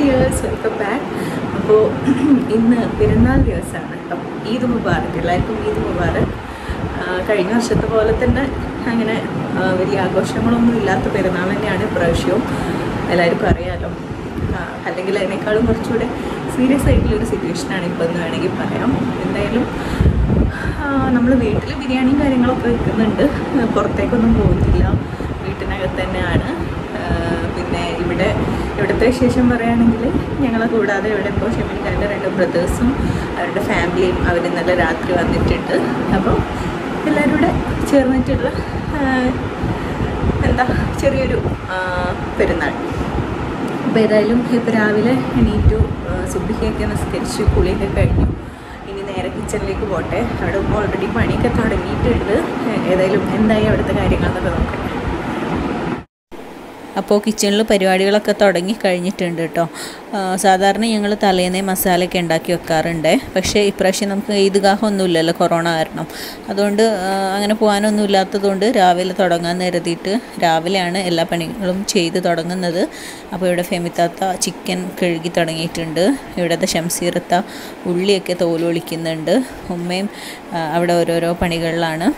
dears welcome back അപ്പോൾ ഇന്ന് പെരുന്നാൾ ദിവസമാണ് അപ്പം ഈദ് മുബാറക് എല്ലാവർക്കും ഈദ് മുബാറക് ആ, കഴിഞ്ഞ വർഷത്തെ പോലെ തന്നെ അങ്ങനെ ആ, വലിയ ആഘോഷങ്ങളൊന്നും ഇല്ലാത്ത പെരുന്നാൾ തന്നെയാണ് ഇപ്രാവശ്യവും എല്ലാവർക്കും അറിയാമല്ലോ ആ, അല്ലെങ്കിൽ അതിനേക്കാളും കുറച്ചുകൂടെ സീരിയസ് ആയിട്ടുള്ളൊരു സിറ്റുവേഷനാണ് ഇപ്പോൾ എന്ന് വേണമെങ്കിൽ പറയാം എന്തായാലും നമ്മൾ വീട്ടിൽ ബിരിയാണിയും കാര്യങ്ങളൊക്കെ വെക്കുന്നുണ്ട് പുറത്തേക്കൊന്നും പോകുന്നില്ല വീട്ടിനകത്ത് തന്നെയാണ് ആ, പിന്നെ ഇവിടെ ഇവിടുത്തെ വിശേഷം പറയുകയാണെങ്കിൽ ഞങ്ങളെ കൂടാതെ ഇവിടെ ഇപ്പോൾ ഷെമിൻഖാൻ്റെ രണ്ട് ബ്രദേഴ്സും അവരുടെ ഫാമിലിയും അവർ ഇന്നലെ രാത്രി വന്നിട്ടുണ്ട് അപ്പോൾ എല്ലാവരും കൂടെ ചേർന്നിട്ടുള്ള ആ, എന്താ ചെറിയൊരു ആ, പെരുന്നാൾ അപ്പോൾ ഏതായാലും ഇപ്പോൾ രാവിലെ എണീറ്റു ആ, സുബ്ഹിയൊക്കെ നിസ്കരിച്ചു കുളിയൊക്കെ കഴിഞ്ഞു ഇനി നേരെ കിച്ചണിലേക്ക് പോട്ടെ അവിടെ ഉമ്മ ഓൾറെഡി പണിയൊക്കെ തുടങ്ങിയിട്ടുണ്ട് ഏതായാലും എന്തായി അവിടുത്തെ കാര്യങ്ങളെന്നൊക്കെ നോക്കട്ടെ അപ്പോൾ കിച്ചണിൽ പരിപാടികളൊക്കെ തുടങ്ങി കഴിഞ്ഞിട്ടുണ്ട് കേട്ടോ ആ, സാധാരണ ഞങ്ങൾ തലേന്നേ മസാലയൊക്കെ ഉണ്ടാക്കി വെക്കാറുണ്ട് പക്ഷേ ഇപ്രാവശ്യം നമുക്ക് ഈദ്ഗാഹ് ഒന്നുമില്ലല്ലോ കൊറോണ കാരണം അതുകൊണ്ട് ആ, അങ്ങനെ പോകാനൊന്നും ഇല്ലാത്തതുകൊണ്ട് രാവിലെ തുടങ്ങാൻ കരുതിയിട്ട് രാവിലെയാണ് എല്ലാ പണികളും ചെയ്ത് തുടങ്ങുന്നത് അപ്പോൾ ഇവിടെ ഫെമിത്താത്ത ചിക്കൻ കഴുകി തുടങ്ങിയിട്ടുണ്ട് ഇവിടുത്തെ ഷംസീറത്ത ഉള്ളിയൊക്കെ തോലൊളിക്കുന്നുണ്ട് ഉമ്മയും ആ, അവിടെ ഓരോരോ പണികളിലാണ്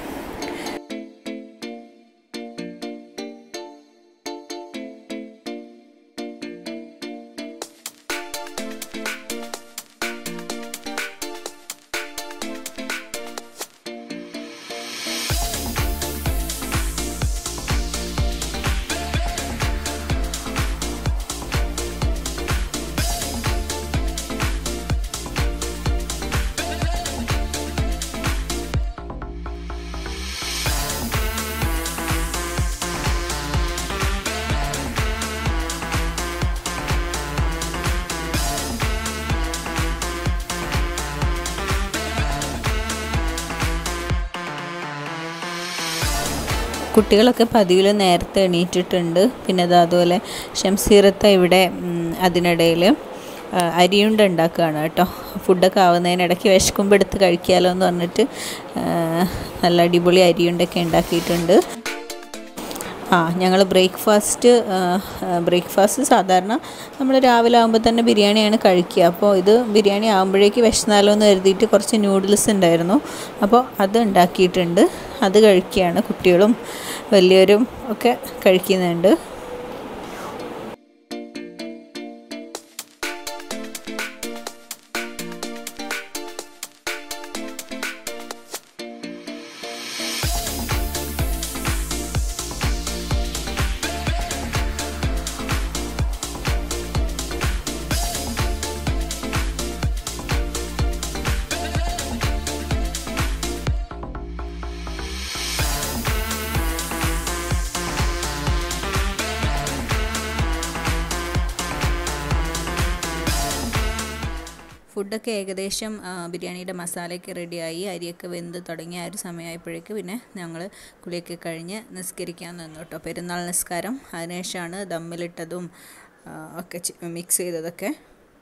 കുട്ടികളൊക്കെ പതിവിൽ നേരത്തെ എണീറ്റിട്ടുണ്ട് പിന്നെ അത് അതുപോലെ ഷംസീറത്ത ഇവിടെ ഉം, അതിനിടയിൽ ആ, അരിയുണ്ട ഉണ്ടാക്കുകയാണ് കേട്ടോ ഫുഡൊക്കെ ആവുന്നതിനിടയ്ക്ക് വിശക്കുമ്പോൾ എടുത്ത് കഴിക്കാമല്ലോ എന്ന് പറഞ്ഞിട്ട് ആ, നല്ല അടിപൊളി അരിയുണ്ടൊക്കെ ഉണ്ടാക്കിയിട്ടുണ്ട് ആ ഞങ്ങൾ ബ്രേക്ക്ഫാസ്റ്റ് ബ്രേക്ക്ഫാസ്റ്റ് സാധാരണ നമ്മൾ രാവിലെ ആകുമ്പോൾ തന്നെ ബിരിയാണിയാണ് കഴിക്കുക അപ്പോൾ ഇത് ബിരിയാണി ആകുമ്പോഴേക്ക് വിശന്നാലോ എന്ന് കരുതിയിട്ട് കുറച്ച് നൂഡിൽസ് ഉണ്ടായിരുന്നു അപ്പോൾ അത് ഉണ്ടാക്കിയിട്ടുണ്ട് അത് കഴിക്കുകയാണ് കുട്ടികളും വലിയവരും ഒക്കെ കഴിക്കുന്നുണ്ട് ഫുഡൊക്കെ ഏകദേശം ആ, ബിരിയാണിയുടെ മസാലയൊക്കെ റെഡിയായി അരിയൊക്കെ വെന്ത് തുടങ്ങിയ ആ ഒരു സമയമായപ്പോഴേക്ക് പിന്നെ ഞങ്ങൾ കുളിയൊക്കെ കഴിഞ്ഞ് നിസ്കരിക്കാൻ നിന്നു കേട്ടോ പെരുന്നാൾ നിസ്കാരം അതിനുശേഷമാണ് ദമ്മിലിട്ടതും ആ, ഒക്കെ മിക്സ് ചെയ്തതൊക്കെ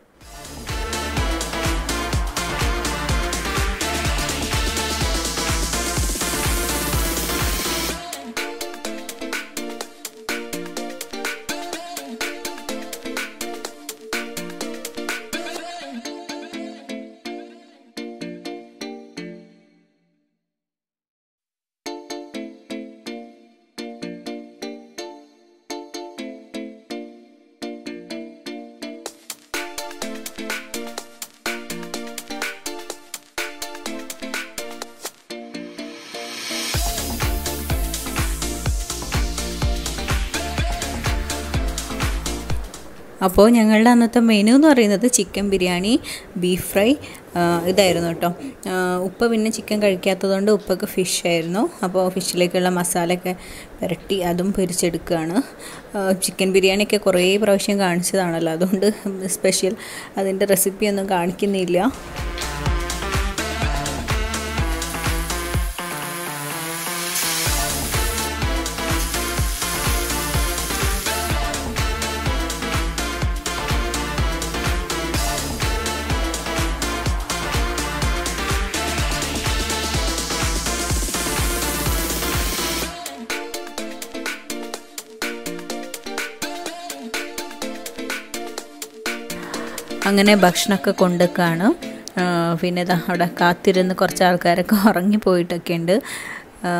അപ്പോൾ ഞങ്ങളുടെ അന്നത്തെ മെനു എന്ന് പറയുന്നത് ചിക്കൻ ബിരിയാണി ബീഫ് ഫ്രൈ ആ, ഇതായിരുന്നു കേട്ടോ ആ, ഉപ്പ പിന്നെ ചിക്കൻ കഴിക്കാത്തതുകൊണ്ട് ഉപ്പക്ക് ഫിഷ് ആയിരുന്നു അപ്പോൾ ഫിഷിലേക്കുള്ള മസാലയൊക്കെ പുരട്ടി അതും പൊരിച്ചെടുക്കുകയാണ് ആ, ചിക്കൻ ബിരിയാണിയൊക്കെ കുറേ പ്രാവശ്യം കാണിച്ചതാണല്ലോ അതുകൊണ്ട് സ്പെഷ്യൽ അതിൻ്റെ റെസിപ്പിയൊന്നും കാണിക്കുന്നില്ല അങ്ങനെ ഭക്ഷണമൊക്കെ കൊണ്ടുക്കാണ് പിന്നെ ഇതാ അവിടെ കാത്തിരുന്ന് കുറച്ച് ആൾക്കാരൊക്കെ ഉറങ്ങിപ്പോയിട്ടൊക്കെ ഉണ്ട് ആ,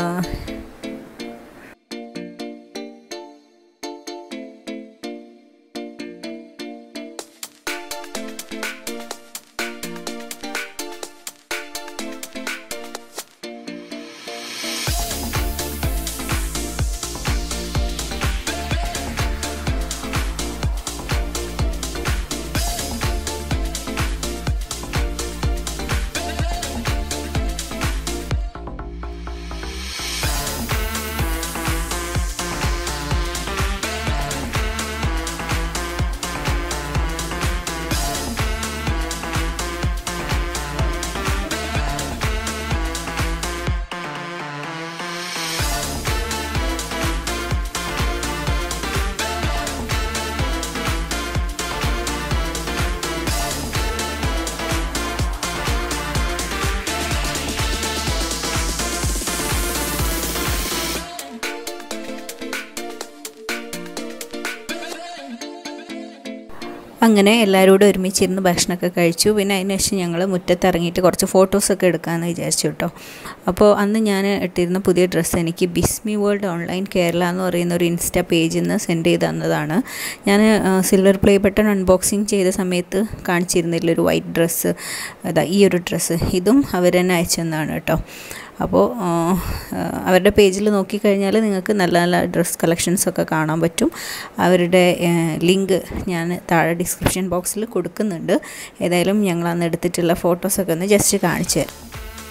അങ്ങനെ എല്ലാവരും കൂടെ ഒരുമിച്ചിരുന്ന് ഭക്ഷണമൊക്കെ കഴിച്ചു പിന്നെ അതിന് ശേഷം ഞങ്ങൾ മുറ്റത്തിറങ്ങിയിട്ട് കുറച്ച് ഫോട്ടോസൊക്കെ എടുക്കാമെന്ന് വിചാരിച്ചു കേട്ടോ അപ്പോൾ അന്ന് ഞാൻ ഇട്ടിരുന്ന പുതിയ ഡ്രസ്സ് എനിക്ക് ബിസ്മി വേൾഡ് ഓൺലൈൻ കേരള എന്ന് പറയുന്ന ഒരു ഇൻസ്റ്റ പേജിൽ നിന്ന് സെൻഡ് ചെയ്ത് തന്നതാണ് ഞാൻ സിൽവർ പ്ലേ ബട്ടൺ അൺബോക്സിങ് ചെയ്ത സമയത്ത് കാണിച്ചിരുന്നില്ല ഒരു വൈറ്റ് ഡ്രസ്സ് അതാ ഈ ഒരു ഡ്രസ്സ് ഇതും അവർ തന്നെ അയച്ചെന്നാണ് കേട്ടോ അപ്പോൾ ആ, അവരുടെ പേജിൽ നോക്കിക്കഴിഞ്ഞാൽ നിങ്ങൾക്ക് നല്ല നല്ല ഡ്രസ് കളക്ഷൻസ് ഒക്കെ കാണാൻ പറ്റും അവരുടെ ലിങ്ക് ഞാൻ താഴെ ഡിസ്ക്രിപ്ഷൻ ബോക്സിൽ കൊടുക്കുന്നുണ്ട് ഏതായാലും ഞങ്ങൾ അന്ന് എടുത്തിട്ടുള്ള ഫോട്ടോസൊക്കെ ഒന്ന് ജസ്റ്റ് കാണിച്ചു തരാം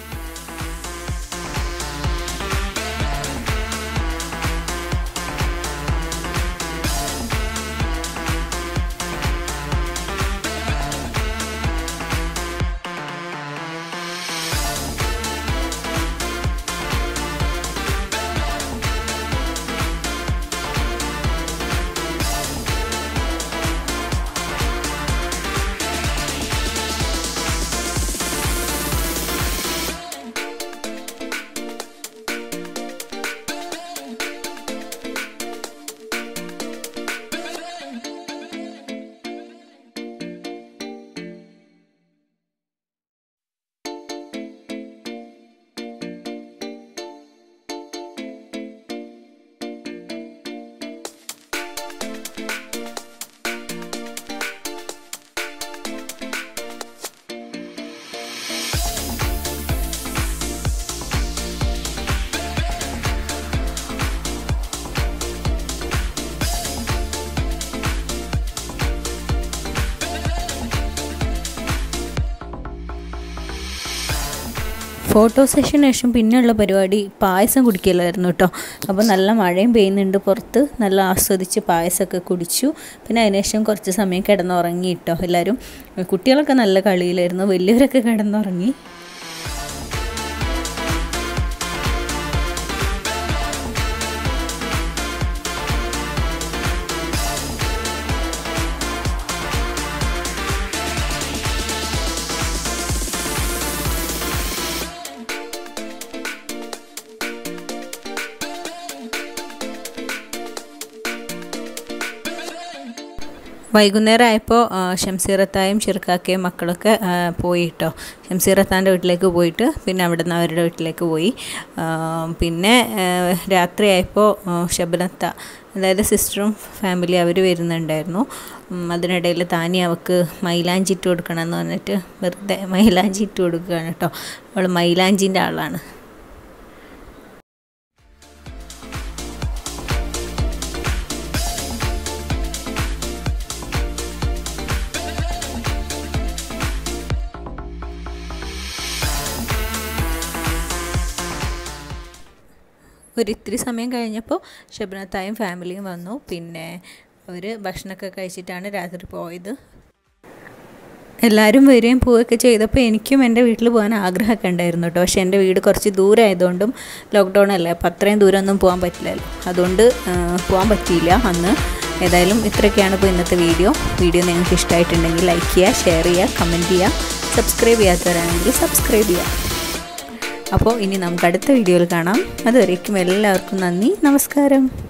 ഫോട്ടോ സെഷന് ശേഷം പിന്നെയുള്ള പരിപാടി പായസം കുടിക്കലായിരുന്നു കേട്ടോ അപ്പോൾ നല്ല മഴയും പെയ്യുന്നുണ്ട് പുറത്ത് നല്ല ആസ്വദിച്ച് പായസമൊക്കെ കുടിച്ചു പിന്നെ അതിനുശേഷം കുറച്ച് സമയം കിടന്നുറങ്ങി കേട്ടോ എല്ലാവരും കുട്ടികളൊക്കെ നല്ല കളിയിലായിരുന്നു വലിയവരൊക്കെ കിടന്നുറങ്ങി വൈകുന്നേരം ആയപ്പോൾ ഷംസീറത്തായും ചെറുക്കാക്കയും മക്കളൊക്കെ ആ, പോയി കേട്ടോ ഷംസീറത്താൻ്റെ വീട്ടിലേക്ക് പോയിട്ട് പിന്നെ അവിടെ നിന്ന് അവരുടെ വീട്ടിലേക്ക് പോയി ആ, പിന്നെ ആ, രാത്രിയായപ്പോൾ ആ, ഷബനത്ത അതായത് സിസ്റ്ററും ഫാമിലി അവർ വരുന്നുണ്ടായിരുന്നു ഉം, അതിനിടയിൽ താനി അവൾക്ക് മൈലാഞ്ചി ഇട്ട് കൊടുക്കണം എന്ന് പറഞ്ഞിട്ട് വെറുതെ മൈലാഞ്ചി ഇട്ട് കൊടുക്കുകയാണ് കേട്ടോ അവൾ മൈലാഞ്ചിൻ്റെ ആളാണ് ഒരിത്തിരി സമയം കഴിഞ്ഞപ്പോൾ ഷബ്നത്തായും ഫാമിലിയും വന്നു പിന്നെ അവർ ഭക്ഷണമൊക്കെ കഴിച്ചിട്ടാണ് രാത്രി പോയത് എല്ലാവരും വരികയും പോവുകയൊക്കെ ചെയ്തപ്പോൾ എനിക്കും എൻ്റെ വീട്ടിൽ പോകാൻ ആഗ്രഹമൊക്കെ ഉണ്ടായിരുന്നു കേട്ടോ പക്ഷേ എൻ്റെ വീട് കുറച്ച് ദൂരം ആയതുകൊണ്ടും ലോക്ക്ഡൗൺ അല്ലേ അപ്പോൾ അത്രയും ദൂരമൊന്നും പോകാൻ പറ്റില്ലല്ലോ അതുകൊണ്ട് ആ, പോകാൻ പറ്റിയില്ല അന്ന് ഏതായാലും ഇത്രയൊക്കെയാണ് ഇപ്പോൾ ഇന്നത്തെ വീഡിയോ വീഡിയോ നിങ്ങൾക്ക് ഇഷ്ടമായിട്ടുണ്ടെങ്കിൽ ലൈക്ക് ചെയ്യുക ഷെയർ ചെയ്യുക കമൻറ്റ് ചെയ്യുക സബ്സ്ക്രൈബ് ചെയ്യാത്തവരാണെങ്കിൽ സബ്സ്ക്രൈബ് ചെയ്യുക അപ്പോൾ ഇനി നമുക്ക് അടുത്ത വീഡിയോയിൽ കാണാം അതുവരേക്കും എല്ലാവർക്കും നന്ദി നമസ്കാരം